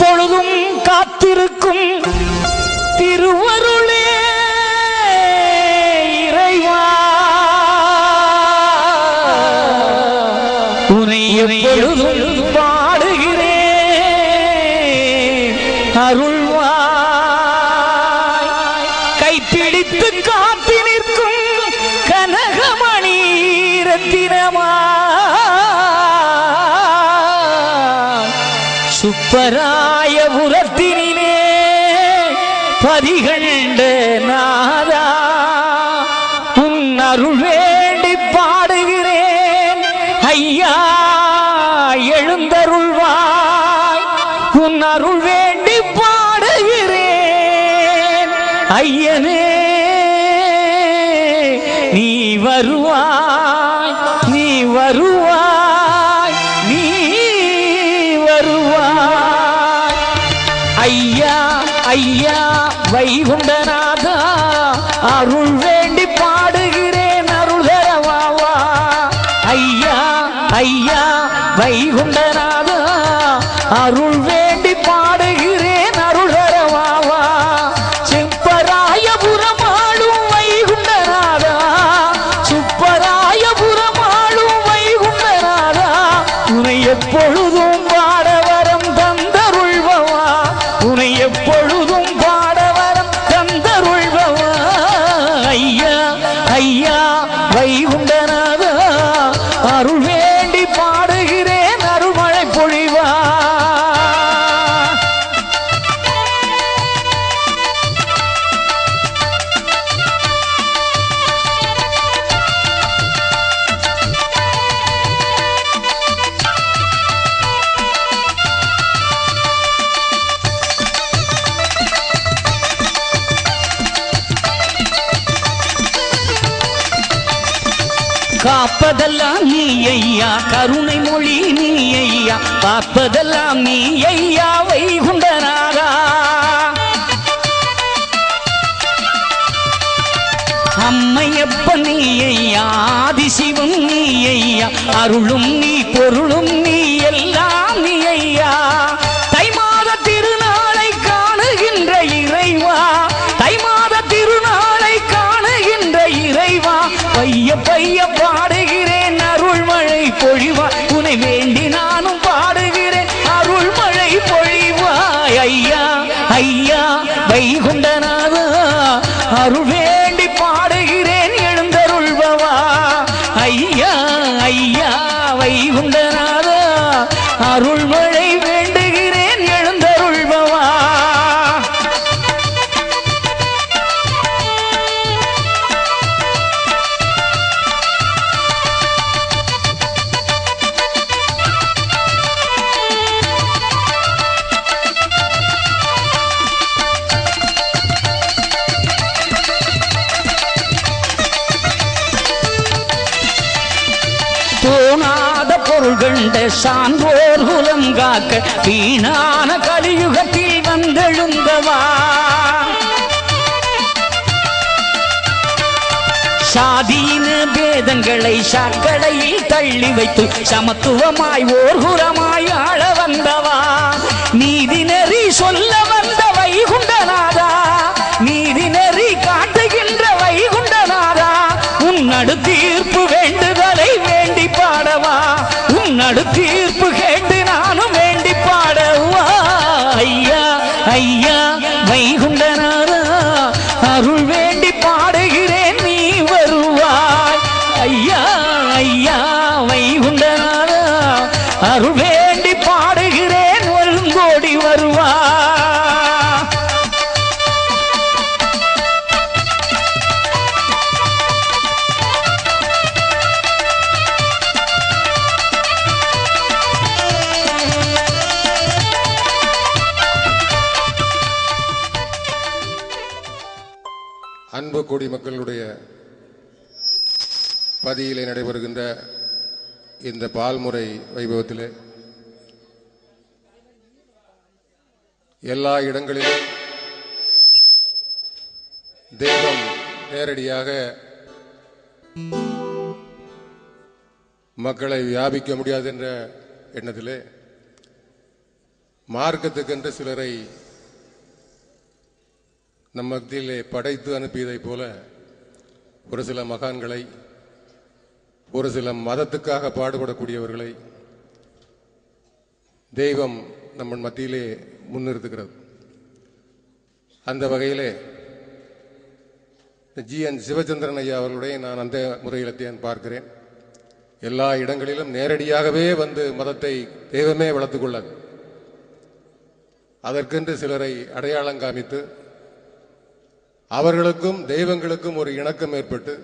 எப்பொழுதும் காத்திருக்கும் திருவருளே இறைவா உனை எப்பொழுதும் பாடுகிறேன் அருள்வாய் கைப்பிடித்து காத்து நிற்கும் கனகமணி ரத்தினமா சுப்பராயபுரத்தினிலே பதிகண்ட நாதா உன் அருள் வேண்டி பாடுகிறேன் ஐயா எழுந்தருள்வாய் உன் அருள் வேண்டி பாடுகிறேன் ஐயனே நீ வருவாய் நீ வருவாய் நீ வருவாய் ஐயா ஐயா வைகுண்டநாதா அருள் வேண்டி பாடுகிறேன் அருள் தரவாவா ஐயா ஐயா வைகுண்டநாதா அருள் வேண்டி பாடுகிறேன் அருள் தரவாவா செப்பராயபுரமாளும் வைகுண்டநாதா சுப்பராயபுரமாளும் வைகுண்டநாதா உனை எப்பொழுதும் பாடவரம் தந்தருள்பவா உனை எப்பொழுதும் பாடவரம் தந்தருள்பவா ஐயா ஐயா வைகுண்டநாதா அருள் வேண்டி பாடுகிறேன் அருள்மழை பொழிவா காப்பதெல்லாம் நீ ஐயா கருணை மொழி நீ ஐயா பார்ப்பதெல்லாம் நீ ஐயா வைகுண்டனாரா அம்மையப்ப நீ ஐயா ஆதிசிவம் நீ ஐயா அருளும் நீ பொருளும் நீ எல்லாம் நீ ஐயா தை மாத திருநாளை காணுகின்ற இறைவா தை மாத திருநாளை காணுகின்ற இறைவா பைய பைய பாடுகிறேன் அருள்மழை பொழிவா உனை வேண்டி நானும் பாடுகிறேன் அருள்மழை பொழிவாய் ஐயா ஐயா வைகுண்டநாதா அருள் வேண்டி பாடுகிறேன் எழுந்தருள்பவா ஐயா ஐயா வைகுண்டநாதா அருள்மழை வேண்டுகிறேன் எழுந்தருள்பவா தோணாத பொருள் கண்ட சான்றோர் குலம் காக்க வீணான கலியுகத்தில் வந்தெழுந்தவா சாதியின பேதங்களை சாக்கடையில் தள்ளி வைத்து சமத்துவமாய் ஓர்குரமாய் ஆள வந்தவா நீதி நெறி சொல்ல வந்த வைகுண்டநாதா நீதி நெறி காட்டுகின்ற வைகுண்டநாதா உன் நடு தீர்ப்பு வேண்டுதலை வேண்டி பாடவா உன் நடு தீர்ப்பு கேட்டு நானும் வேண்டி பாடவா ஐயா ஐயா வைகுண்டநாதா அருள் வேண்டி பாடுகிறேன் நீ வருவாய் ஐயா ஐயா வைகுண்டநாதா அருள் வேண்டி பாடுகிறேன் வருங்கோடி வருவா அன்பு குடிமக்களுடைய பதியிலே நடைபெறுகின்ற இந்த பால்முறை வைபவத்திலே எல்லா இடங்களிலும் தெய்வம் நேரடியாக மக்களை வியாபிக்க முடியாது என்ற எண்ணத்திலே மார்க்கத்துக்கென்று சிலரை நம் மத்தியிலே படைத்து அனுப்பியதைப் போல ஒரு சில மகான்களை ஒரு சில மதத்துக்காக பாடுபடக்கூடியவர்களை தெய்வம் நம்ம மத்தியிலே முன்னிறுத்துகிறது அந்த வகையிலே ஜி என் சிவச்சந்திரன் ஐயா அவர்களுடைய நான் அந்த முறையில் தான் பார்க்கிறேன் எல்லா இடங்களிலும் நேரடியாகவே வந்து மதத்தை தெய்வமே வளர்த்துக் கொள்ளாது அதற்கென்று சிலரை அடையாளம் காமித்து அவர்களுக்கும் தெய்வங்களுக்கும் ஒரு இணக்கம் ஏற்பட்டு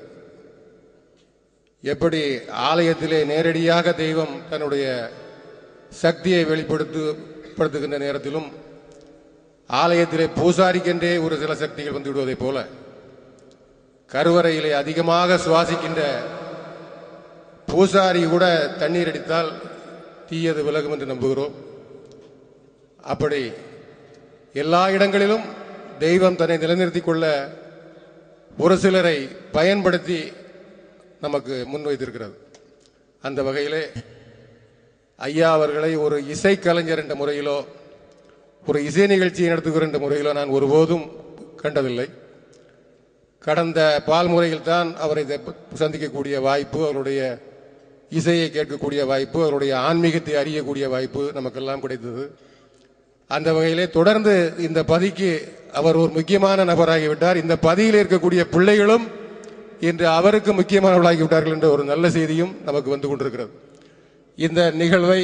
எப்படி ஆலயத்திலே நேரடியாக தெய்வம் தன்னுடைய சக்தியை வெளிப்படுத்து படுத்துகின்ற நேரத்திலும் ஆலயத்திலே பூசாரிக்கென்றே ஒரு சில சக்திகள் வந்து விடுவதைப் போல கருவறையிலே அதிகமாக சுவாசிக்கின்ற பூசாரி கூட தண்ணீர் அடித்தால் தீயது விலகும் என்று நம்புகிறோம் அப்படி எல்லா இடங்களிலும் தெய்வம் தன்னை நிலைநிறுத்திக் கொள்ள ஒரு சிலரை பயன்படுத்தி நமக்கு முன்வைத்திருக்கிறது அந்த வகையிலே ஐயா அவர்களை ஒரு இசைக்கலைஞர் என்ற முறையிலோ ஒரு இசை நிகழ்ச்சியை நடத்துகிற என்ற முறையிலோ நான் ஒருபோதும் கண்டதில்லை கடந்த பால் முறையில் தான் அவரை த- சந்திக்கக்கூடிய வாய்ப்பு அவருடைய இசையை கேட்கக்கூடிய வாய்ப்பு அவருடைய ஆன்மீகத்தை அறியக்கூடிய வாய்ப்பு நமக்கெல்லாம் கிடைத்தது அந்த வகையிலே தொடர்ந்து இந்த பதிக்கு அவர் ஒரு முக்கியமான நபராகிவிட்டார் இந்த பதியில் இருக்கக்கூடிய பிள்ளைகளும் இன்று அவருக்கு முக்கியமானவர்களாகிவிட்டார்கள் என்ற ஒரு நல்ல செய்தியும் நமக்கு வந்து கொண்டிருக்கிறது இந்த நிகழ்வை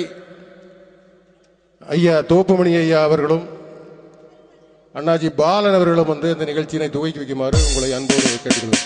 ஐயா தோப்புமணி ஐயா அவர்களும் அண்ணாஜி பாலன் அவர்களும் வந்து இந்த நிகழ்ச்சியினை துவக்கி வைக்குமாறு உங்களை அன்போடு கேட்டுக்கொள்கிறேன்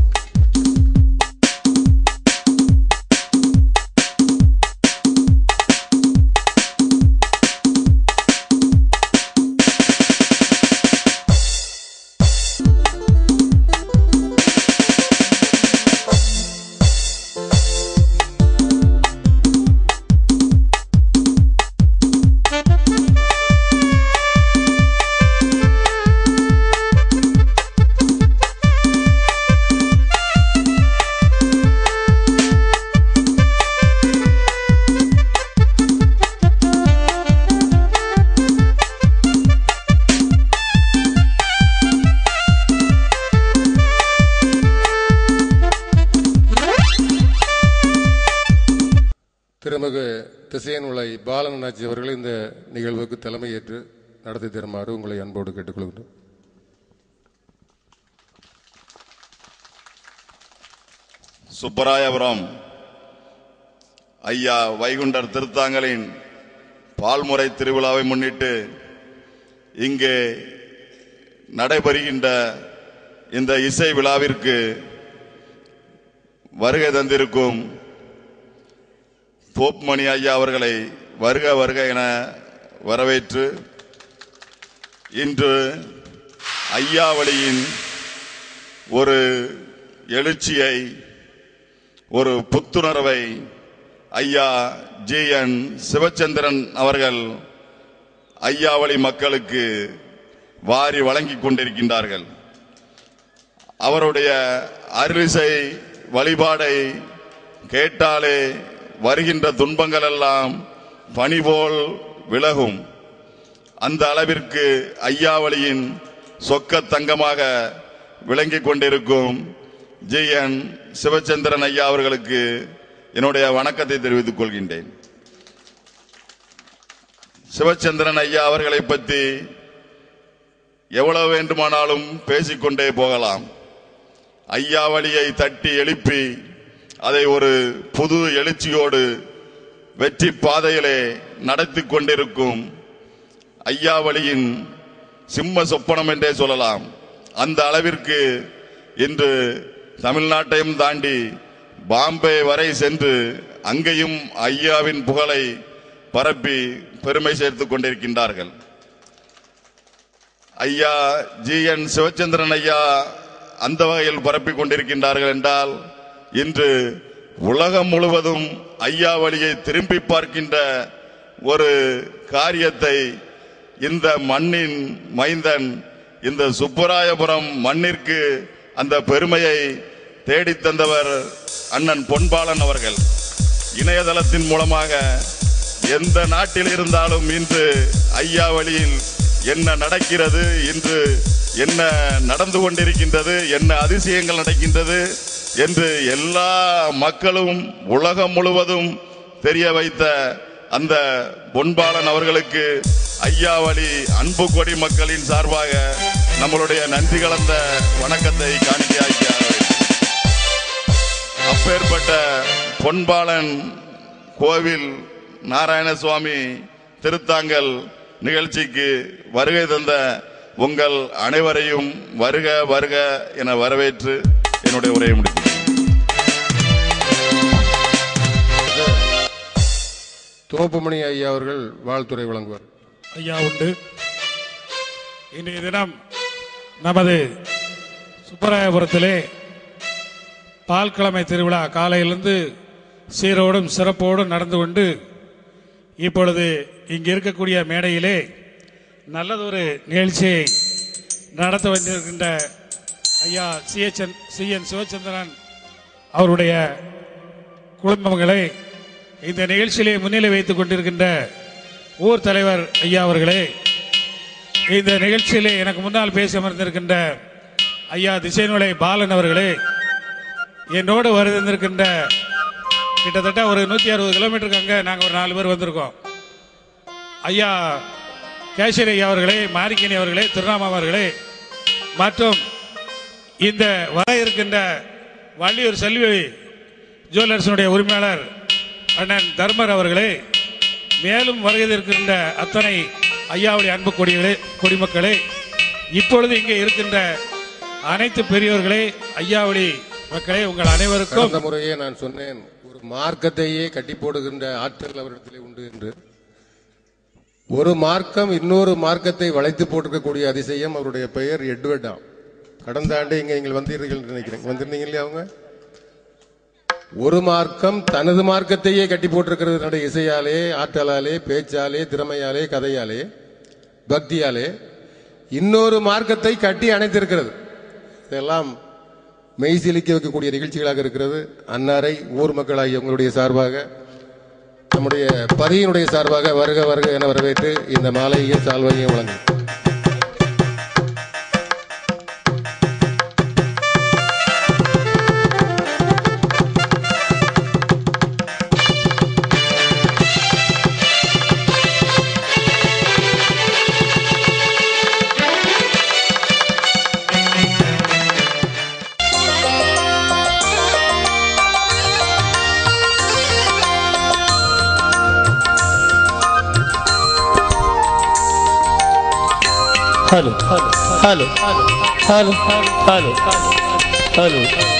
திருமிகு திசையனுலை பாலன் அண்ணாச்சி அவர்கள் இந்த நிகழ்வுக்கு தலைமையேற்று நடத்தி தருமாறு உங்களை அன்போடு கேட்டுக்கொள்கிறோம் சுப்பராயபுரம் ஐயா வைகுண்டர் திருத்தாங்கலின் பால்முறை திருவிழாவை முன்னிட்டு இங்கே நடைபெறுகின்ற இந்த இசை விழாவிற்கு வருகை தந்திருக்கும் தோப்மணி ஐயா அவர்களை வருக வருக என வரவேற்று இன்று ஐயாவளியின் ஒரு எழுச்சியை ஒரு புத்துணர்வை ஐயா ஜி என் சிவச்சந்திரன் அவர்கள் ஐயாவளி மக்களுக்கு வாரி வழங்கிக் கொண்டிருக்கின்றார்கள் அவருடைய அருளிசை வழிபாடை கேட்டாலே வருகின்ற துன்பங்கள் எல்லாம் பனி போல் விலகும் அந்த அளவிற்கு ஐயாவளியின் சொக்க தங்கமாக விளங்கிக் கொண்டிருக்கும் ஜி என் சிவச்சந்திரன் ஐயா அவர்களுக்கு என்னுடைய வணக்கத்தை தெரிவித்துக் கொள்கின்றேன் சிவச்சந்திரன் ஐயா அவர்களை பற்றி எவ்வளவு வேண்டுமானாலும் பேசிக்கொண்டே போகலாம் ஐயாவளியை தட்டி எழுப்பி அதை ஒரு புது எழுச்சியோடு வெற்றி பாதையிலே நடத்தி கொண்டிருக்கும் ஐயாவளியின் சிம்ம சொப்பனம் என்றே சொல்லலாம் அந்த அளவிற்கு இன்று தமிழ்நாட்டையும் தாண்டி பாம்பே வரை சென்று அங்கேயும் ஐயாவின் புகழை பரப்பி பெருமை சேர்த்துக் கொண்டிருக்கின்றார்கள் ஐயா ஜி என் சிவச்சந்திரன் ஐயா அந்த வகையில் பரப்பிக் கொண்டிருக்கின்றார்கள் என்றால் இன்று உலகம் முழுவதும் ஐயா வழியை திரும்பி பார்க்கின்ற ஒரு காரியத்தை இந்த மண்ணின் மைந்தன் இந்த சுப்பராயபுரம் மண்ணிற்கு அந்த பெருமையை தேடித் தந்தவர் அண்ணன் பொன்பாலன் அவர்கள் இணையதளத்தின் மூலமாக எந்த நாட்டில் இருந்தாலும் இன்று ஐயா வழியில் என்ன நடக்கிறது இன்று என்ன நடந்து கொண்டிருக்கின்றது என்ன அதிசயங்கள் நடக்கின்றது என்று எல்லா மக்களும் உலகம் முழுவதும் தெரிய வைத்த அந்த பொன்பாலன் அவர்களுக்கு ஐயா வழி அன்பு கொடி மக்களின் சார்பாக நம்மளுடைய நன்றி கலந்த வணக்கத்தை காணிக்கையாக்கி அப்பேற்பட்ட பொன்பாலன் கோவில் நாராயணசுவாமி திருத்தாங்கல் நிகழ்ச்சிக்கு வருகை தந்த உங்கள் அனைவரையும் வருக வருக என வரவேற்று என்னுடைய உரையை முடித்தேன் தோப்புமணி ஐயா அவர்கள் வாழ்த்துறை வழங்குவார் ஐயா உண்டு இன்றைய தினம் நமது சுப்பராயபுரத்திலே பால்கிழமை திருவிழா காலையிலிருந்து சீரோடும் சிறப்போடும் நடந்து கொண்டு இப்பொழுது இங்கு இருக்கக்கூடிய மேடையிலே நல்லதொரு நிகழ்ச்சியை நடத்த வந்திருக்கின்ற ஐயா சிஎச்என் சி என் சிவச்சந்திரன் அவருடைய குடும்பங்களை இந்த நிகழ்ச்சியிலே முன்னிலை வைத்துக் கொண்டிருக்கின்ற ஊர் தலைவர் ஐயா அவர்களே இந்த நிகழ்ச்சியிலே எனக்கு முன்னால் பேசி அமர்ந்திருக்கின்ற ஐயா திசைநுலை பாலன் அவர்களே என்னோடு வருந்திருக்கின்ற கிட்டத்தட்ட ஒரு நூற்றி அறுபது கிலோமீட்டருக்கு அங்கே நாங்கள் ஒரு நாலு பேர் வந்திருக்கோம் ஐயா கேசரி ஐயா அவர்களே மாரிக்கணி அவர்களே திருநாமா அவர்களே மற்றும் இந்த வர இருக்கின்ற வள்ளியூர் செல்வி ஜுவல்லர்ஸினுடைய உரிமையாளர் அண்ணன் தர்மர் அவர்களே மேலும் வருகை இருக்கின்ற அத்தனை ஐயாவுடைய அன்பு கொடிகளே குடிமக்களே இப்பொழுது இங்கே இருக்கின்ற அனைத்து பெரியவர்களே ஐயாவளி மக்களே உங்கள் அனைவருக்கும் கடந்த முறையே நான் சொன்னேன் ஒரு மார்க்கத்தையே கட்டி போடுகின்ற ஆற்றல் அவரிடத்திலே உண்டு என்று ஒரு மார்க்கம் இன்னொரு மார்க்கத்தை வளைத்து போட்டிருக்கக்கூடிய அதிசயம் அவருடைய பெயர் எட்வர்டா கடந்த ஆண்டு இங்க நீங்கள் வந்தீர்கள் என்று நினைக்கிறேன் வந்திருந்தீங்க இல்லையா அவங்க ஒரு மார்க்கம் தனது மார்க்கத்தையே கட்டி போட்டிருக்கிறது தன்னுடைய இசையாலே ஆற்றலாலே பேச்சாலே திறமையாலே கதையாலே பக்தியாலே இன்னொரு மார்க்கத்தை கட்டி அணைத்திருக்கிறது இதெல்லாம் மெய்சிலிக்க வைக்கக்கூடிய நிகழ்ச்சிகளாக இருக்கிறது அன்னாரை ஊர் மக்களாகிய உங்களுடைய சார்பாக நம்முடைய பதியினுடைய சார்பாக வருக வருக என வரவேற்று இந்த மாலையையும் சால்வையும் வழங்கும் hello hello hello hello hello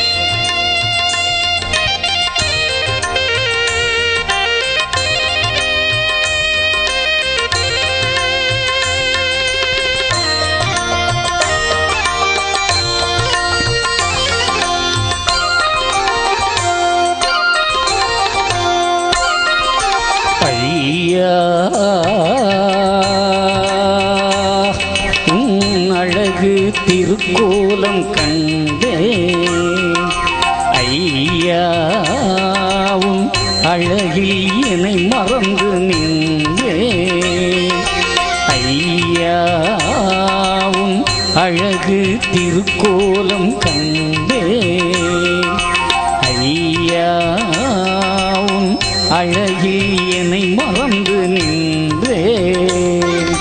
ஐயா உன் அழகு திருக்கோலம் கண்டே ஐயா உன் அழகில் என்னை மறந்து நின்றே ஐயா உன் அழகு திருக்கோலம் கண்டே ஐயா உன் அழகில் என்னை மறந்து நின்றேன்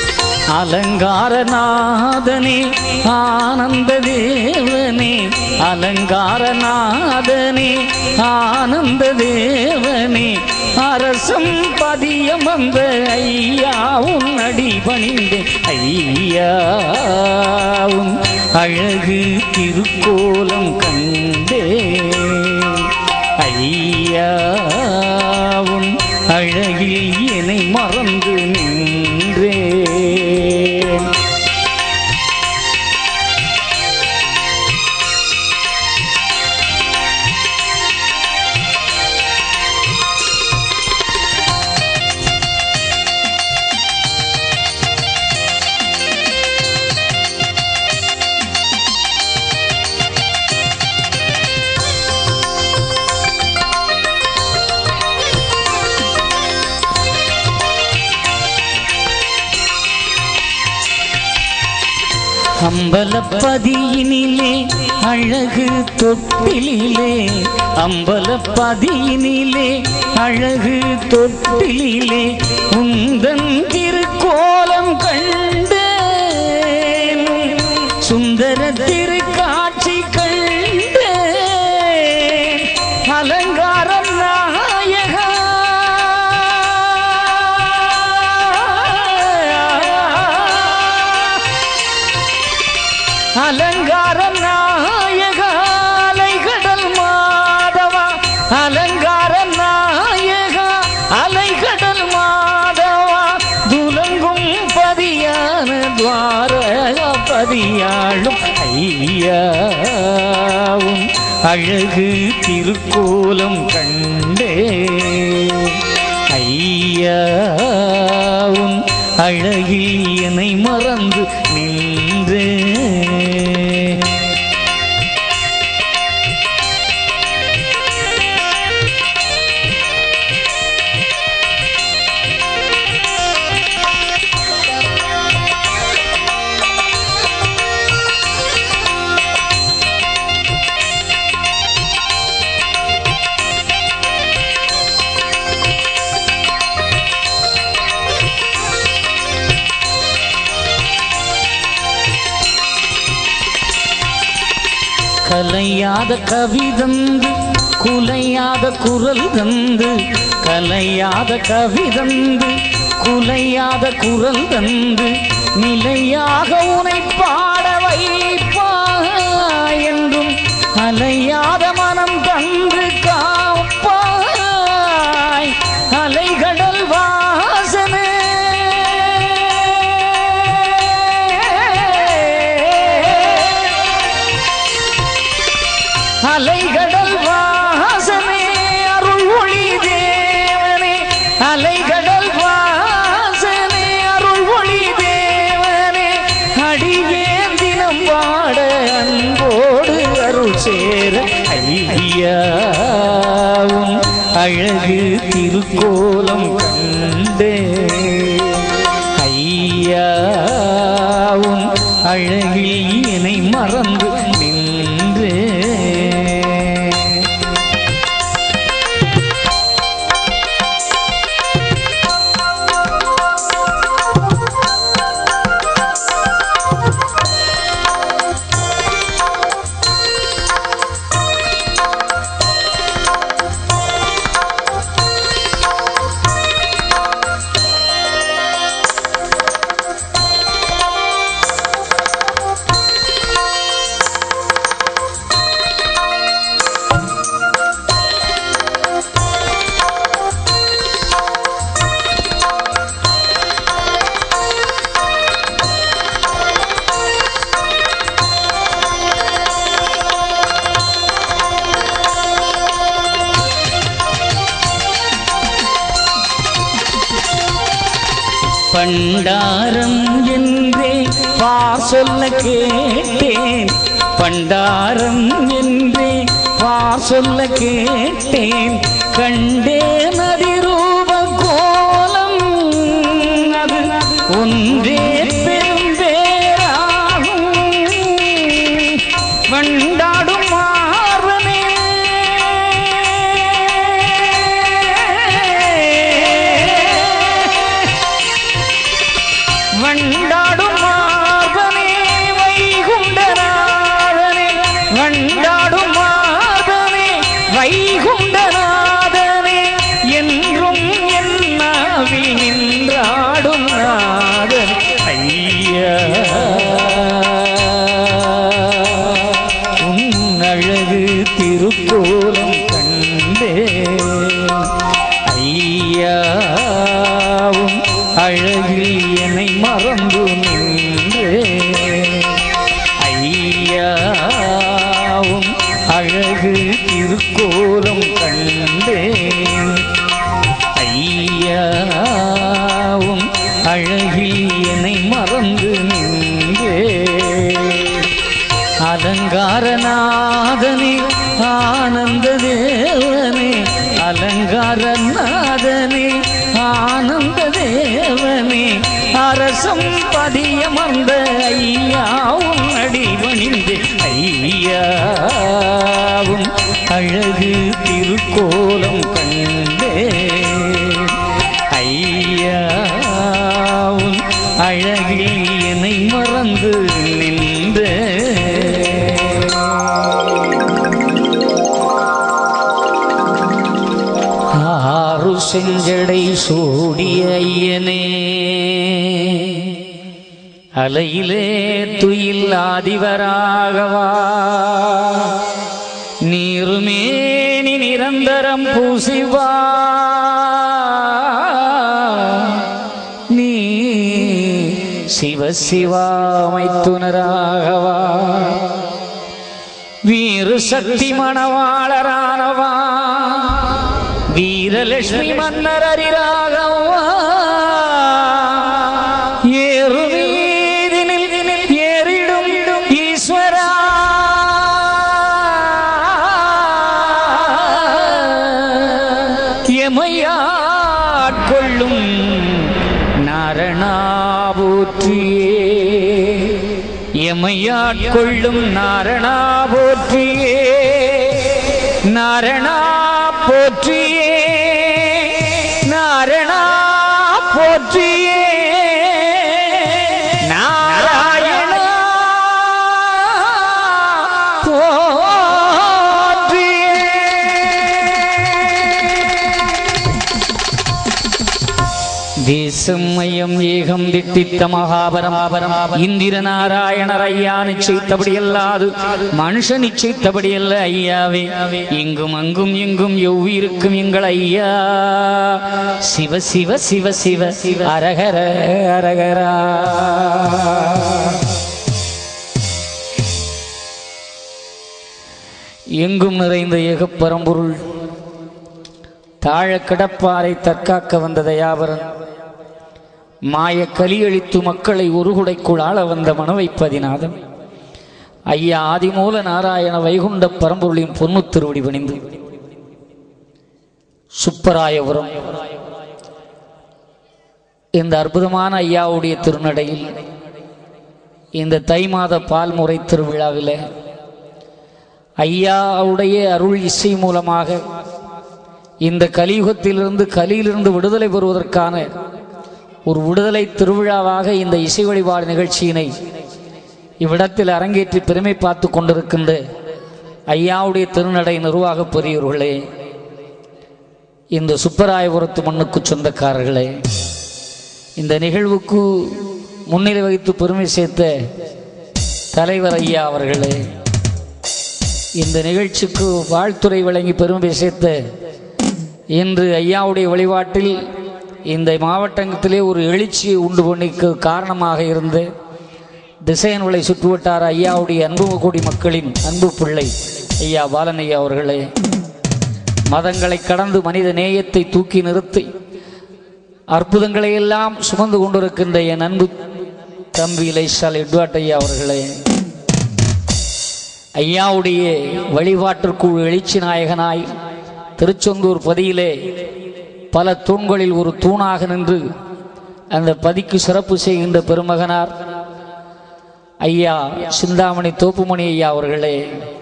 அலங்காரநாதனே ஆனந்த தேவனே அலங்காரநாதனே ஆனந்த தேவனே அரசம் பதியம் வந்த ஐயா உன் அடி பணிந்தேன் ஐயா உன் அழகு திருக்கோலம் கண்டேன் ஐயா உன் அழகில் என்னை மறந்து நின்றேன் அம்பலப்பதியினிலே அழகு தொட்டிலே அம்பலப்பதியினிலே அழகு தொட்டிலே உந்தன் திருக்கோலம் கண்டேன் சுந்தர திருக்காட்சி கண்டேன் அலங்காரம் நாயகா அலங்காரம் நாயகாலைகடல் மாதவா அலங்காரம் நாயகா அலைகடல் மாதவா துலங்கும் பதியான துவார பதியாளும் ஐயாவும் அழகு திருக்கோலம் கண்டே ஐயாவும் அழகில் என்னை மறந்து நின்றே கலையாத கவிதந்து குலையாத குரல் தந்து கலையாத கவிதந்து குலையாத குரல் தந்து நிலையாக உனை பாட வைப்பாய் என்றும் அலையாத மனம் தந்து காப்பாய் அலைகடல் வாசனே அலைகடல் வாசமே அருள் ஒளி தேவனே அலைகடல் வாசனே அருள் ஒளி தேவனே அடியேன் தினம் வாட அன்போடு அருள் சேர ஐயாவும் அழகு திருக்கோலம் கண்டே ஐயாவும் அழகில் என்னை மறந்து நின்றே பண்டாரம் என்றே பா சொல்ல கேட்டேன் பண்டாரம் என்றே பா சொல்ல கேட்டேன் கண்டேன் அதிரூப கோலம் அது ஒன்றே பெரும்பேராகும் வண்டாடும் மார்வனே வண்டாடும் மார்பனே வைகுண்டநாதனே வண்டாடும் மார்பனே வைகுண்டநாதனே என்றும் என் நாவில் நின்றாடும் நாதன் ஐயா உன் அழகு திருக்கோலம் கண்டே ஐயாவும் அழகில் என்னை மறந்து நின்றே ஐயாவும் அழகு திருக்கோலம் கண்டே ஐயாவும் அழகில் என்னை மறந்து நின்றே அலங்காரநாதனே ஆனந்த தேவனே அலங்காரநாதனே ஆனந்த தேவனே அரசம் பதியமர்ந்த ஐயாவும் அடிபணிந்து ஐயாவும் அழகு திருக்கோலம் கண்டே ஐயாவும் அழகில் என்னை மறந்து நின்றே ஆறு செஞ்சடை சூடிய ஐயனே அலையிலே துயில் ஆதிவராகவா நீருமேனி நிரந்தரம் பூசிவா நீ சிவ சிவாமை துணராகவா வீரு சக்தி மணவாளரானவா வீரலட்சுமி மன்னர் அரிராகவா ஏறு வீதினில் ஏறிடும் ஈஸ்வரா எமையாட்கொள்ளும் நாரணாபூற்றியே எமையாட்கொள்ளும் நாரணா போற்றியே நாரணா போற்றியே நாரணா போற்றியே நாராயணா போற்றியே தேசமயம் ஏகம் திட்டித்த மகாபரம் இந்திர நாராயணர் ஐயா நிச்சயித்தபடி அல்லாது மனுஷ நிச்சயித்தபடி அல்ல ஐயாவே இங்கும் அங்கும் எங்கும் எவ்விருக்கும் எங்கள் ஐயா சிவ சிவ சிவ சிவ சிவ அரகர அரகரா எங்கும் நிறைந்த ஏகப்பரம்பொருள் தாழ கிடப்பாரை தற்காக்க வந்த தயாபரன் மாய கலியழித்து மக்களை ஒருகுடைக்குள் ஆள வந்த மனவைப்பதிநாதன் ஐயா ஆதிமூல நாராயண வைகுண்ட பரம்பொருளின் பொன்னு திருவடி பணிந்து சுப்பராயபுரம் இந்த அற்புதமான ஐயாவுடைய திருநடையில் இந்த தை மாத பால்முறை திருவிழாவில் ஐயாவுடைய அருள் இசை மூலமாக இந்த கலியுகத்திலிருந்து கலியிலிருந்து விடுதலை பெறுவதற்கான ஒரு விடுதலை திருவிழாவாக இந்த இசை வழிபாடு நிகழ்ச்சியினை இவ்விடத்தில் அரங்கேற்றி பெருமை பார்த்து கொண்டிருக்கின்ற ஐயாவுடைய திருநடை நிர்வாக பெரியவர்களே இந்த சுப்பராயபுரத்து மண்ணுக்கு சொந்தக்காரர்களே இந்த நிகழ்வுக்கு முன்னிலை வகித்து பெருமை சேர்த்த தலைவர் ஐயா அவர்களே இந்த நிகழ்ச்சிக்கு வாழ்த்துறை வழங்கி பெருமை சேர்த்த இன்று ஐயாவுடைய வழிபாட்டில் இந்த மாவட்டத்திலே ஒரு எழுச்சியை உண்டு பண்ணிக்கு காரணமாக இருந்து திசையன்களை சுற்றுவட்டார ஐயாவுடைய அன்பு கோடி மக்களின் அன்பு பிள்ளை ஐயா பாலன் ஐயா அவர்களே மதங்களை கடந்து மனித நேயத்தை தூக்கி நிறுத்தி அற்புதங்களை எல்லாம் சுமந்து கொண்டிருக்கின்ற என் அன்பு தம்பி லைசால் எட்வாட் ஐயா அவர்களே ஐயாவுடைய வழிபாட்டிற்குள் எழுச்சி நாயகனாய் திருச்செந்தூர் பதியிலே பல தூண்களில் ஒரு தூணாக நின்று அந்த பதிக்கு சிறப்பு செய்கின்ற பெருமகனார் ஐயா சிந்தாமணி தோப்புமணி ஐயா அவர்களே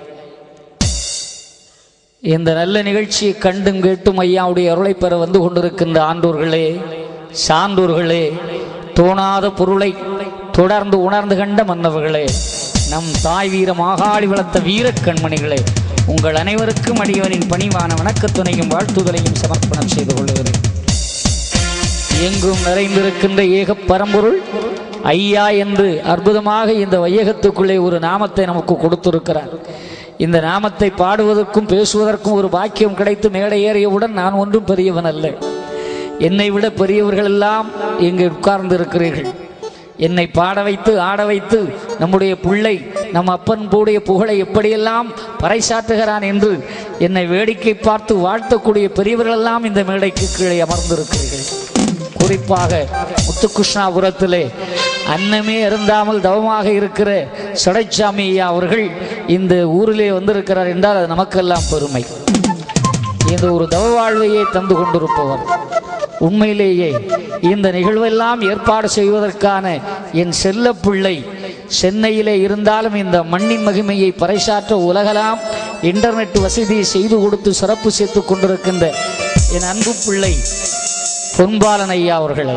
இந்த நல்ல நிகழ்ச்சியை கண்டும் கேட்டும் ஐயாவுடைய அருளை பெற வந்து கொண்டிருக்கின்ற ஆண்டோர்களே சான்றோர்களே தோணாத பொருளை தொடர்ந்து உணர்ந்து கண்ட மன்னவர்களே நம் தாய் வீர மாகாளி வளர்த்த வீரக் கண்மணிகளே உங்கள் அனைவருக்கும் அடியவனின் பணிவான வணக்கத்துணையும் வாழ்த்துதலையும் சமர்ப்பணம் செய்து கொள்கிறேன் எங்கும் நிறைந்திருக்கின்ற ஏக பரம்பொருள் ஐயா என்று அற்புதமாக இந்த வையகத்துக்குள்ளே ஒரு நாமத்தை நமக்கு கொடுத்திருக்கிறார் இந்த நாமத்தை பாடுவதற்கும் பேசுவதற்கும் ஒரு பாக்கியம் கிடைத்து மேடை ஏறியவுடன் நான் ஒன்றும் பெரியவன் அல்ல என்னை விட பெரியவர்கள் எல்லாம் இங்கு உட்கார்ந்து இருக்கிறீர்கள் என்னை பாட வைத்து ஆட வைத்து நம்முடைய பிள்ளை நம் அப்பன் கூடிய புகழை எப்படியெல்லாம் பறைசாற்றுகிறான் என்று என்னை வேடிக்கை பார்த்து வாழ்த்தக்கூடிய பெரியவர்களெல்லாம் இந்த மேடைக்கு கீழே அமர்ந்திருக்கிறீர்கள் குறிப்பாக முத்துகிருஷ்ணாபுரத்திலே அன்னமே இருந்தாமல் தவமாக இருக்கிற சடைச்சாமி ஐயா அவர்கள் இந்த ஊரிலே வந்திருக்கிறார் என்றால் அது நமக்கெல்லாம் பெருமை இந்த ஒரு தவ வாழ்வையே தந்து கொண்டிருப்பவர் உண்மையிலேயே இந்த நிகழ்வெல்லாம் ஏற்பாடு செய்வதற்கான என் செல்ல பிள்ளை சென்னையிலே இருந்தாலும் இந்த மண்ணின் மகிமையை பறைசாற்ற உலகலாம் இன்டர்நெட் வசதியை செய்து கொடுத்து சிறப்பு சேர்த்துக் கொண்டிருக்கின்ற என் அன்பு பிள்ளை பொன்பாலன் ஐயா அவர்களை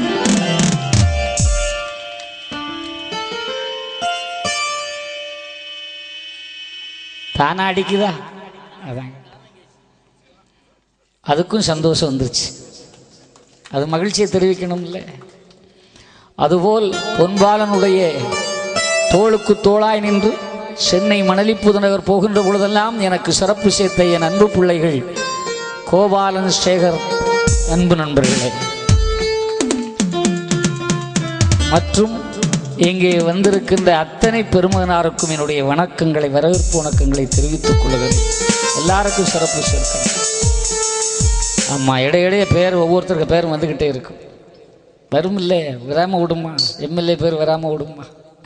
தானா அடிக்குதா அதான் அதுக்கும் சந்தோஷம் வந்துருச்சு அது மகிழ்ச்சியை தெரிவிக்கணும்ல அதுபோல் பொன்பாலனுடைய தோளுக்கு தோளாய் நின்று சென்னை மணலிப்புது நகர் போகின்ற பொழுதெல்லாம் எனக்கு சிறப்பு சேர்த்த என் அன்பு பிள்ளைகள் கோபாலன் சேகர் அன்பு நண்பர்களே மற்றும் இங்கே வந்திருக்கின்ற அத்தனை பெருமகனாருக்கும் என்னுடைய வணக்கங்களை வரவேற்பு வணக்கங்களை தெரிவித்துக் கொள்கிறேன் எல்லாருக்கும் சிறப்பு சேர்க்கணும் ஆமாம் இடையிடையே பேர் ஒவ்வொருத்தருக்கு பேர் வந்துக்கிட்டே இருக்கும் வரும் இல்லை வராமல் விடுமா எம்எல்ஏ பேர் வராமல் விடுமா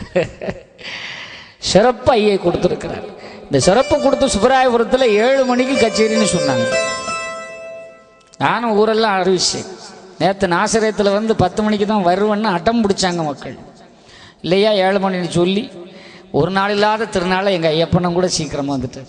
சிறப்பு ஐயை கொடுத்துருக்கிறார் இந்த சிறப்பு கொடுத்து சுப்பராயபுரத்தில் ஏழு மணிக்கு கச்சேரின்னு சொன்னாங்க நானும் ஊரெல்லாம் அறிவிச்சேன் நேற்று நாசரேத்தில் வந்து பத்து மணிக்கு தான் வருவேன்னு அடம் பிடிச்சாங்க மக்கள் இல்லையா ஏழு மணின்னு சொல்லி ஒரு நாள் இல்லாத திருநாளை எங்கள் ஐயப்பனும் கூட சீக்கிரமாக வந்துட்டார்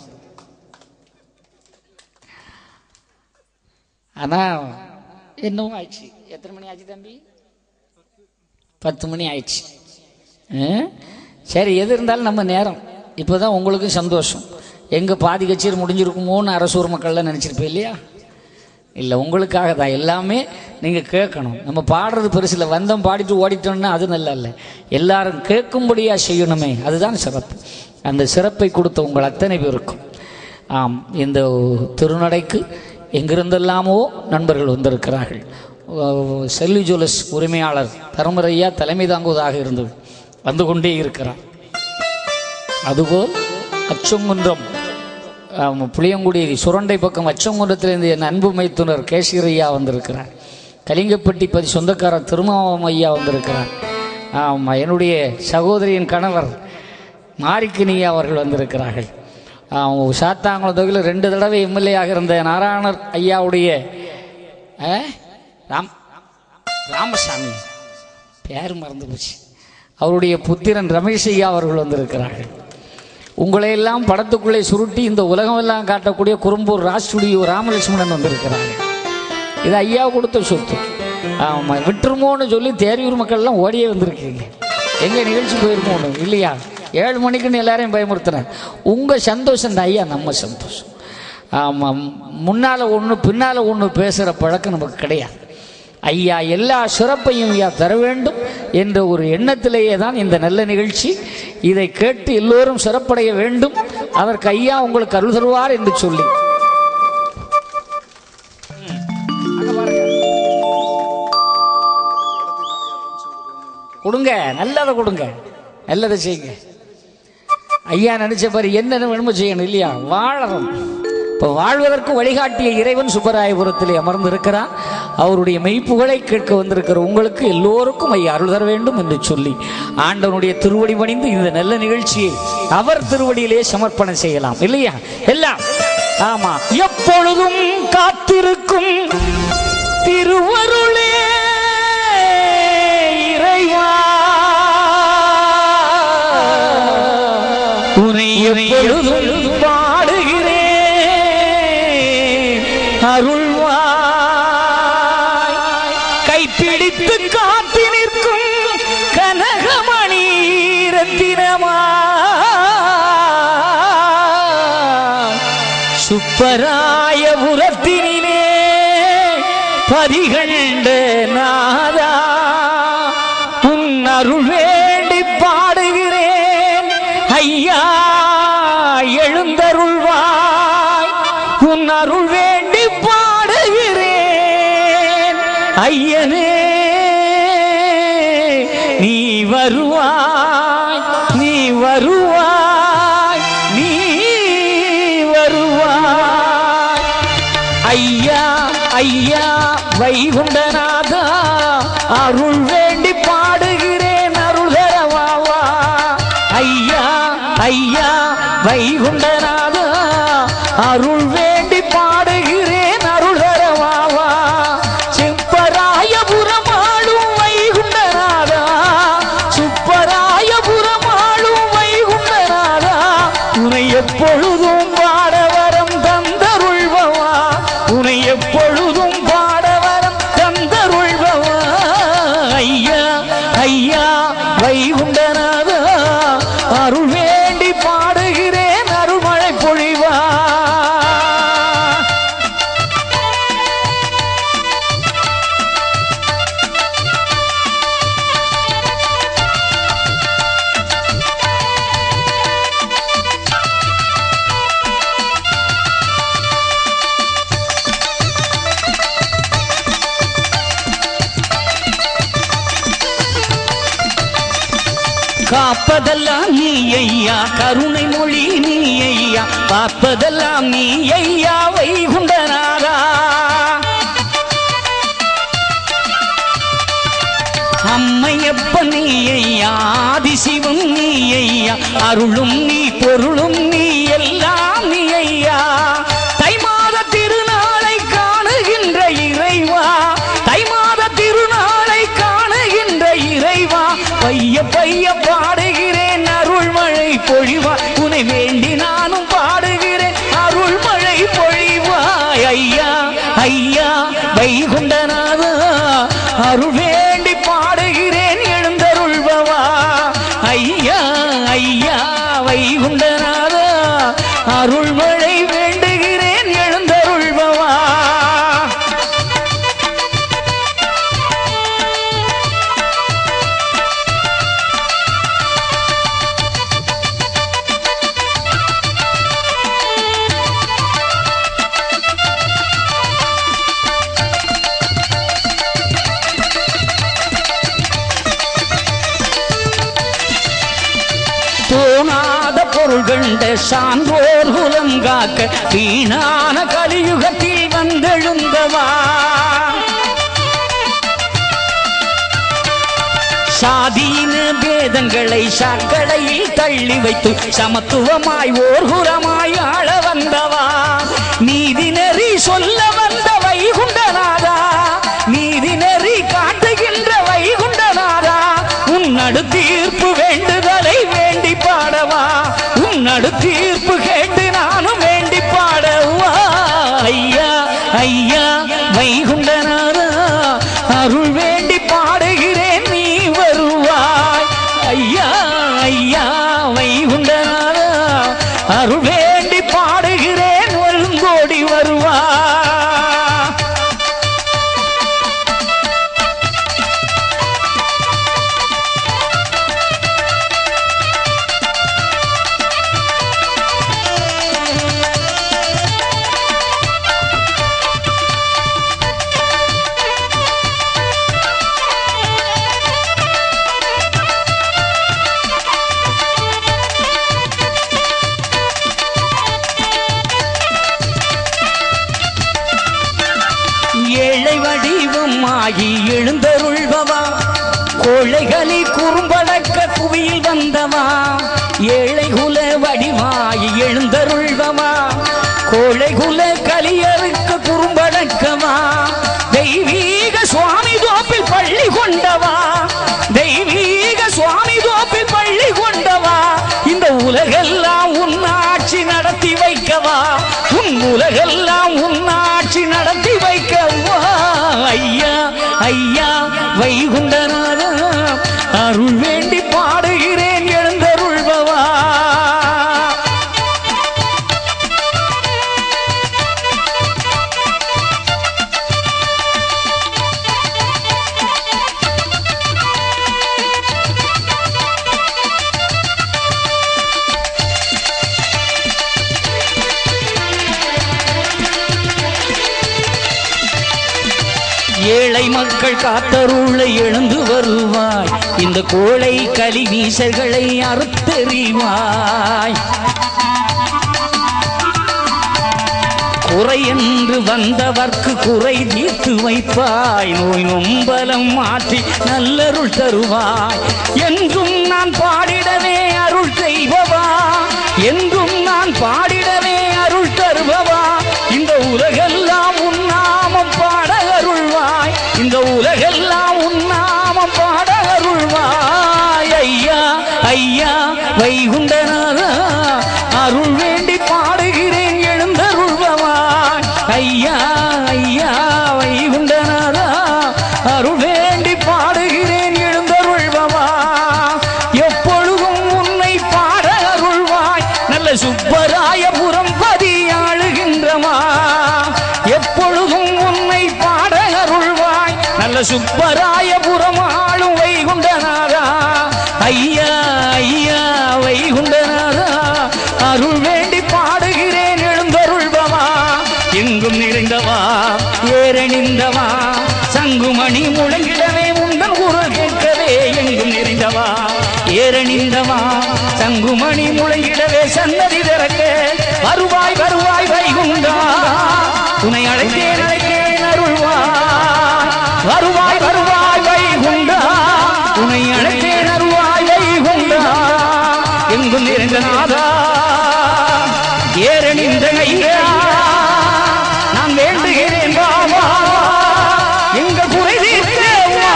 ஆனால் என்னவோ ஆயிடுச்சு எத்தனை மணி ஆச்சு தம்பி பத்து மணி ஆயிடுச்சு ஆ? சரி எது இருந்தாலும் நம்ம நேரம் இப்போ தான் உங்களுக்கும் சந்தோஷம் எங்கே பாதி கச்சேரி முடிஞ்சிருக்குமோன்னு அரசூர் மக்கள்லாம் நினச்சிருப்பேன் இல்லையா இல்லை உங்களுக்காக தான் எல்லாமே நீங்கள் கேட்கணும் நம்ம பாடுறது பெருசில் வந்தோம் பாடிட்டு ஓடிட்டோம்னா அது நல்லா இல்லை எல்லாரும் கேட்கும்படியாக செய்யணுமே அதுதான் சிறப்பு அந்த சிறப்பை கொடுத்த உங்கள் அத்தனை பேருக்கும் ஆம் இந்த திருநடைக்கு எங்கிருந்தெல்லாமோ நண்பர்கள் வந்திருக்கிறார்கள் அஹ் செல்வி ஜுவல்லர்ஸ் உரிமையாளர் தருமரையா தலைமை தாங்குவதாக இருந்தது வந்து கொண்டே இருக்கிறார் அதுபோல் அச்சங்குன்றம் ஆம், புளியங்குடி சுரண்டை பக்கம் அச்சங்குன்றத்திலிருந்து என் அன்பு மைத்துனர் கேசீர் ஐயா வந்திருக்கிறார் கலிங்கப்பட்டி பதி சொந்தக்காரர் திருமாவம் ஐயா வந்திருக்கிறார் ஆமாம் என்னுடைய சகோதரியின் கணவர் மாரிக்கினியா அவர்கள் வந்திருக்கிறார்கள் ஆம், சாத்தாங்குளம் தொகுதியில் ரெண்டு தடவை எம்எல்ஏ ஆக இருந்த நாராயணர் ஐயாவுடைய ஆ? ராம் ராமசாமி பேர் மறந்து போச்சு அவருடைய புத்திரன் ரமேஷ் ஐயா அவர்கள் வந்திருக்கிறார்கள் உங்களை எல்லாம் படத்துக்குள்ளே சுருட்டி இந்த உலகமெல்லாம் காட்டக்கூடிய குறும்பூர் ராஜ் ஸ்டுடியோ ராமலட்சுமணன் வந்திருக்கிறார்கள் இது ஐயா கொடுத்த சொத்து ஆமாம் விட்டுருமோன்னு சொல்லி தேரியூர் மக்கள்லாம் ஓடியே வந்திருக்கீங்க எங்கே நிகழ்ச்சி போயிருமோன்னு இல்லையா ஏழு மணிக்குன்னு எல்லாரையும் பயமுறுத்துறேன் உங்கள் சந்தோஷம் தான் ஐயா நம்ம சந்தோஷம் ஆமாம் முன்னால் ஒன்று பின்னால் ஒன்று பேசுகிற பழக்கம் நமக்கு கிடையாது ஐயா எல்லா சிறப்பையும் ஐயா தர வேண்டும் என்ற ஒரு எண்ணத்திலேயே தான் இந்த நல்ல நிகழ்ச்சி இதை கேட்டு எல்லோரும் சிறப்படைய வேண்டும் அதற்கு ஐயா உங்களுக்கு அருள் தருவார் என்று சொல்லி கொடுங்க நல்லதை கொடுங்க நல்லதை செய்யுங்க ஐயா நினைச்ச பாரு என்னென்ன வேணுமோ செய்யணும் இல்லையா வாழணும் இப்போ வாழ்வதற்கு வழிகாட்டிய இறைவன் சுப்பராயபுரத்திலே அமர்ந்திருக்கிறான் அவருடைய மெய்ப்புகளை கேட்க வந்திருக்கிற உங்களுக்கு எல்லோருக்கும் ஐயா அருள் தர வேண்டும் என்று சொல்லி ஆண்டவனுடைய திருவடி பணிந்து இந்த நல்ல நிகழ்ச்சியை அவர் திருவடியிலே சமர்ப்பணம் செய்யலாம் இல்லையா எல்லாம் ஆமா எப்பொழுதும் காத்திருக்கும் திருவருளே இறைவா உனை எப்பொழுதும் பாடுகிறேன் அருள்வாய் கைப்பிடித்து காத்து நிற்கும் கனகமணி ரத்தினமா சுப்பராய புறத்தினிலே பதிகண்ட நாதா உன் அருள் வேண்டி பாடுகிறேன் ஐயா எழுந்தருள்வாய் உன் அருள் வேண்டி பாடுகிறேன் ஐயனே நீ வருவாய் நீ வருவாய் நீ வருவாய் ஐயா ஐயா வைகுண்டநாதா அருள் வேண்டி பாடுகிறேன் அருள் தரவாவா ஐயா ஐயா வைகுண்டநாதா அருள் வேண்டி பாடுகிறேன் அருள் தரவாவா செப்பா எப்பொழுதும் பாடவரம் தந்தருள்பவா ஐயா ஐயா வைகுண்டநாதா அருள் வேண்டி பாடுகிறேன் அருள்மழை பொழிவா காப்பதெல்லாம் நீ ஐயா கருணை மொழி நீ ஐயா பார்ப்பதெல்லாம் நீ ஐயா வைகுண்டநாதா அம்மையப்ப நீ ஐயா ஆதிசிவம் நீ ஐயா அருளும் நீ பொருளும் நீ எல்லாம் நீ ஐயா தை மாத திருநாளை காணுகின்ற இறைவா தை மாத திருநாளை காணுகின்ற இறைவா பைய பைய பாடுகிறேன் அருள்மழை பொழிவா உன்னை வேண்டி நானும் பாடுகிறேன் அருள்மழை பொழிவாய் ஐயா ஐயா வைகுண்டநாதா அருள் வேண்டி பாடுகிறேன் எழுந்தருள்பவா ஐயா ஐயா வைகுண்டநாதா அருள்மழை வேண்டுகிறேன் எழுந்தருள்பவா தோணாத பொருள் கண்ட சான்றோர் குலம் காக்க வீணான கலியுகத்தில் வந்தெழுந்தவா சாதியின பேதங்களை சாக்கடையில் தள்ளி வைத்து சமத்துவமாய் ஓர்குரமாய் ஆள வந்தவா நீதி நெறி சொல்ல வந்த வைகுண்டநாதா நீதி நெறி காட்டுகின்ற வைகுண்டநாதா உன் நடு தீர்ப்பு வேண்டுதலை வேண்டி பாடவா உன் நடு தீர்ப்பு கேட்டு நானும் வேண்டி பாடவா ஐயா ஐயா வைகுண்டநாதா அருள் வேண்டி பாடுகிறேன் நீ வருவாய் ஐயா ஐயா வைகுண்டநாதா அருள் வேண்டி பாடுகிறேன் வருங்கோடி வருவா ஏழை வடிவம் ஆகி எழுந்தருள்பவா கோழைகளி குறும்படக்க புவியில் வந்தவா ஏழை குல வடிவாகி எழுந்தருள்பவா கோழை குல கலியருக்கு குறும்படக்கவா தெய்வீக சுவாமி தோப்பில் பள்ளி கொண்டவா தெய்வீக சுவாமி தோப்பில் பள்ளி கொண்டவா இந்த உலகெல்லாம் உன் ஆட்சி நடத்தி வைக்கவா உன் உலகெல்லாம் உன் ஆட்சி நடத்தி வைக்கவா ஐயா ஐயா வைகுண்டநாதா அருள் வேண்டி பாடுகிறேன் எழுந்தருள்பவா ஏழை மக்கள் காத்தருள எழுந்து வருவாய் இந்த கோழை கலி வீசர்களை அறுத்தெறிவாய் குறை என்று வந்தவர்க்கு குறை தீர்த்து வைப்பாய் நோய் நொம்பலம் மாற்றி நல்லருள் தருவாய் என்றும் நான் பாடிடவே அருள் செய்பவா என்றும் நான் பாடிடவே அருள் தருபவா இந்த உலகெல்லாம் உன் நாமம் பாட அருள்வாய் இந்த உலகெல்லாம் உன் நாமம் பாட அருள்வாய் ஐயா ஐயா வைகுண்டநாதா அருள் வேண்டி பாடுகிறேன் எழுந்தருள்பவாய் ஐயா ஐயா வைகுண்டநாதா அருள் வேண்டி பாடுகிறேன் எழுந்தருள்பவா எப்பொழுதும் உன்னை பாட அருள்வாய் நல்ல சுப்பராயபுரம் பதியாளுகின்றமா எப்பொழுதும் உன்னை பாட அருள்வாய் நல்ல சுப்பராயபுரம் ஆளும் வைகுண்டநாதா ஐயா ஐயா வைகுண்டநாதா அருள் வேண்டி பாடுகிறேன் எழுந்தருள்பவா எங்கும் நிறைந்தவா ஏறணிந்தவா சங்குமணி முழங்கிடவே உந்தன் குரல் கேட்கவே எங்கும் நிறைந்தவா ஏறணிந்தவா சங்குமணி முழங்கிடவே சன்னதி திறக்க வருவாய் வருவாய் வைகுண்டா உன்னை அழைத்தேன் அழைத்தேன் அருள்வாய் வருவாய் வருவாய் வைகுண்டா உன்னை அழைத்தேன் அருள்வாய் வைகுண்டா எங்கும் நிறைந்த நாதா ஏறணிந்த ஐயா நான் வேண்டுகிறேன் பாவா எங்க குறை தீர்க்க வா.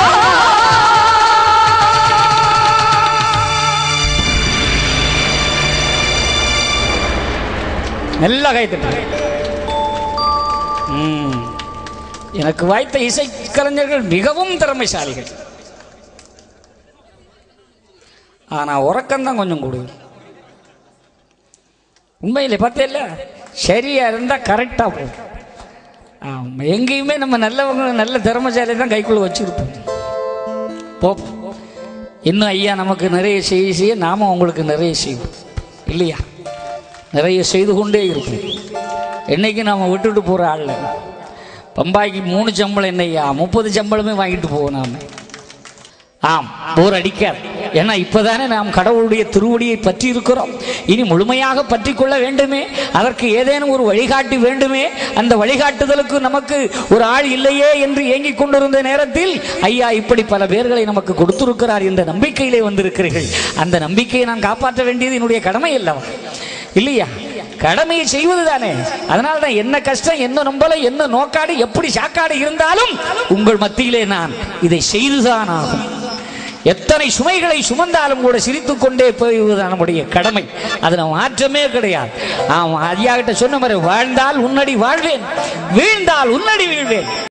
நல்ல கைத்தட்டு ம். எனக்கு வாய்த்த இசைக்கலைஞர்கள் மிகவும் திறமைசாலிகள் ஆனா உறக்கம்தான் கொஞ்சம் கொடு உண்மையிலே பார்த்தேல்ல சரியா இருந்தா கரெக்டா போகும் ஆமா எங்கேயுமே நம்ம நல்லவங்க நல்ல திறமைசாலி தான் கைக்குள்ள வச்சிருப்போம் போ இன்னும் ஐயா நமக்கு நிறைய செய்ய செய்ய நாம உங்களுக்கு நிறைய செய்வோம் இல்லையா நிறைய செய்து கொண்டே இருப்போம் என்னைக்கு நாம விட்டுட்டு போற ஆள்ல பம்பாய்க்கு மூணு சம்பளம் என்னையா முப்பது சம்பளமே வாங்கிட்டு போவோம் நாம ஆம் போர் அடிக்காது ஏன்னா இப்பதானே நாம் கடவுளுடைய திருவடியை பற்றி இருக்கிறோம் இனி முழுமையாக பற்றி கொள்ள வேண்டுமே அதற்கு ஏதேனும் ஒரு வழிகாட்டி வேண்டுமே அந்த வழிகாட்டுதலுக்கு நமக்கு ஒரு ஆள் இல்லையே என்று ஏங்கிக் கொண்டிருந்த நேரத்தில் ஐயா இப்படி பல பேர்களை நமக்கு கொடுத்திருக்கிறார் என்ற நம்பிக்கையிலே வந்திருக்கிறீர்கள் அந்த நம்பிக்கையை நான் காப்பாற்ற வேண்டியது என்னுடைய கடமை அல்லவா இல்லையா கடமையை செய்வது தானே அதனால தான் என்ன கஷ்டம் என்ன நம்பல என்ன நோக்காடு எப்படி சாக்காடு இருந்தாலும் உங்கள் மத்தியிலே நான் இதை செய்துதான் ஆகும் எத்தனை சுமைகளை சுமந்தாலும் கூட சிரித்துக் கொண்டே போய்வதுதான் நம்முடைய கடமை அதுல மாற்றமே கிடையாது ஆமா ஐயா கிட்ட சொன்ன மாதிரி வாழ்ந்தால் உன்னடி வாழ்வேன் வீழ்ந்தால் உன்னடி வீழ்வேன்